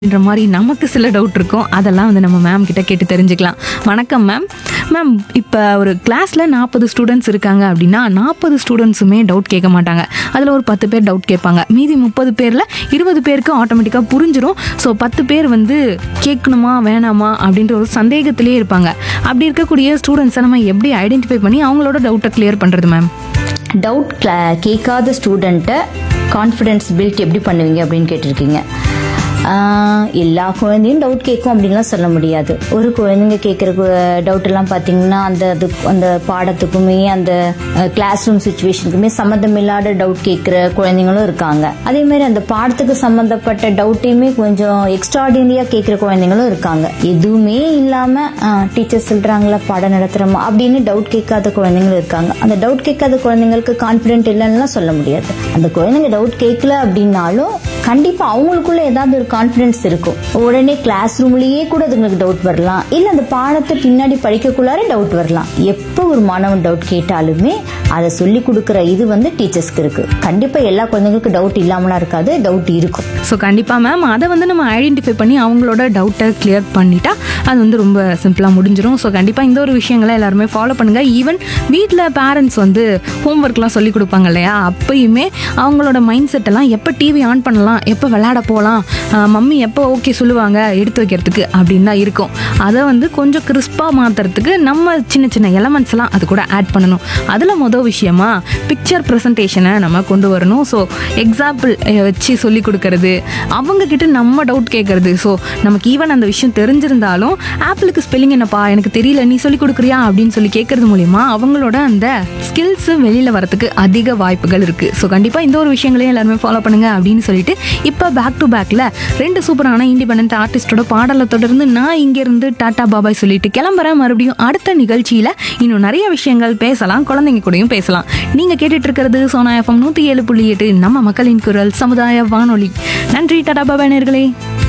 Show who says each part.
Speaker 1: அப்படின்ற மாதிரி நமக்கு சில டவுட் இருக்கும் அதெல்லாம் வந்து நம்ம மேம் கிட்ட கேட்டு தெரிஞ்சுக்கலாம் வணக்கம் மேம் மேம் இப்போ ஒரு கிளாஸில் நாற்பது ஸ்டூடெண்ட்ஸ் இருக்காங்க அப்படின்னா நாற்பது ஸ்டூடெண்ட்ஸுமே டவுட் கேட்க மாட்டாங்க அதில் ஒரு பத்து பேர் டவுட் கேட்பாங்க மீதி முப்பது பேரில் இருபது பேருக்கு ஆட்டோமேட்டிக்காக புரிஞ்சிடும் ஸோ பத்து பேர் வந்து கேட்கணுமா வேணாமா அப்படின்ற ஒரு சந்தேகத்திலே இருப்பாங்க அப்படி இருக்கக்கூடிய ஸ்டூடெண்ட்ஸை நம்ம எப்படி ஐடென்டிஃபை பண்ணி அவங்களோட டவுட்டை கிளியர் பண்ணுறது மேம்
Speaker 2: டவுட் கேட்காத ஸ்டூடெண்ட்டை கான்ஃபிடென்ஸ் பில்ட் எப்படி பண்ணுவீங்க அப்படின்னு கேட்டிருக்கீங்க ஆஹ், எல்லா குழந்தையும் டவுட் கேட்கும் அப்படின்லாம் சொல்ல முடியாது ஒரு குழந்தைங்க கேட்குற டவுட் எல்லாம் பார்த்தீங்கன்னா அந்த அது அந்த பாடத்துக்குமே அந்த கிளாஸ் ரூம் சுச்சுவேஷனுக்குமே சம்மந்தம் இல்லாத டவுட் கேட்குற குழந்தைங்களும் இருக்காங்க அதே மாதிரி அந்த பாடத்துக்கு சம்மந்தப்பட்ட டவுட்டையுமே கொஞ்சம் எக்ஸ்ட்ராடினரியாக கேட்குற குழந்தைங்களும் இருக்காங்க எதுவுமே இல்லாமல் டீச்சர் சொல்கிறாங்களா பாடம் நடத்துகிறோமா அப்படின்னு டவுட் கேட்காத குழந்தைங்களும் இருக்காங்க அந்த டவுட் கேட்காத குழந்தைங்களுக்கு கான்ஃபிடென்ட் இல்லைன்னா சொல்ல முடியாது அந்த குழந்தைங்க டவுட் கேட்கல அப்படின்னாலும் கண்டிப்பா அவங்களுக்குள்ள ஏதாவது ஒரு கான்ஃபிடென்ஸ் இருக்கும் உடனே கிளாஸ் ரூம்லயே கூட அதுங்களுக்கு டவுட் வரலாம் இல்ல அந்த பாடத்தை பின்னாடி படிக்கக்குள்ளாரே டவுட் வரலாம் எப்போ ஒரு மாணவன் டவுட் கேட்டாலுமே அதை சொல்லி கொடுக்குற இது வந்து டீச்சர்ஸ்க்கு இருக்கு கண்டிப்பா எல்லா குழந்தைங்களுக்கும் டவுட் இல்லாமலாம் இருக்காது டவுட் இருக்கும்
Speaker 1: ஸோ கண்டிப்பாக மேம் அதை வந்து நம்ம ஐடென்டிஃபை பண்ணி அவங்களோட டவுட்டை கிளியர் பண்ணிட்டா அது வந்து ரொம்ப சிம்பிளாக முடிஞ்சிடும் ஸோ கண்டிப்பாக இந்த ஒரு விஷயங்களை எல்லாருமே ஃபாலோ பண்ணுங்கள் ஈவன் வீட்டில் பேரண்ட்ஸ் வந்து ஹோம்ஒர்க்லாம் சொல்லி கொடுப்பாங்க இல்லையா அப்பயுமே அவங்களோட மைண்ட் செட்டெல்லாம் எப்போ டிவி ஆன் பண்ணலாம் எப்போ விளையாட போகலாம் மம்மி எப்போ ஓகே சொல்லுவாங்க எடுத்து வைக்கிறதுக்கு அப்படின்னு தான் இருக்கும் அதை வந்து கொஞ்சம் கிறிஸ்பாக மாற்றுறதுக்கு நம்ம சின்ன சின்ன எலமெண்ட்ஸ்லாம் அது கூட ஆட் பண்ணணும் அதில் மொதல் விஷயமா பிக்சர் ப்ரெசன்டேஷனை நம்ம கொண்டு வரணும் ஸோ எக்ஸாம்பிள் வச்சு சொல்லி கொடுக்கறது அவங்க கிட்ட நம்ம டவுட் கேட்கறது ஸோ நமக்கு ஈவன் அந்த விஷயம் தெரிஞ்சிருந்தாலும் ஆப்பிளுக்கு ஸ்பெல்லிங் என்னப்பா எனக்கு தெரியல நீ சொல்லி கொடுக்குறியா அப்படின்னு சொல்லி கேட்கறது மூலிமா அவங்களோட அந்த ஸ்கில்ஸ் வெளியில் வரதுக்கு அதிக வாய்ப்புகள் இருக்குது ஸோ கண்டிப்பாக இந்த ஒரு விஷயங்களையும் எல்லாருமே ஃபாலோ பண்ணுங்க அப்படின்னு சொல்லிட்டு இப்போ பேக் டு பேக்கில் ரெண்டு சூப்பரான இண்டிபெண்ட் ஆர்டிஸ்டோட பாடலை தொடர்ந்து நான் இங்கேருந்து டாடா பாபாய் சொல்லிட்டு கிளம்புறேன் மறுபடியும் அடுத்த நிகழ்ச்சியில் இன்னும் நிறைய விஷயங்கள் பேசலாம் குழந்தைங்க கூடயும் பேசலாம் நீங்கள் கேட்டுட்டு இருக்கிறது சோனா எஃப்எம் நூற்றி ஏழு புள்ளி எட்டு நம்ம மக்களின் குரல் சமுதாய வானொலி நன்றி டாடா பாபாய் நேர்களே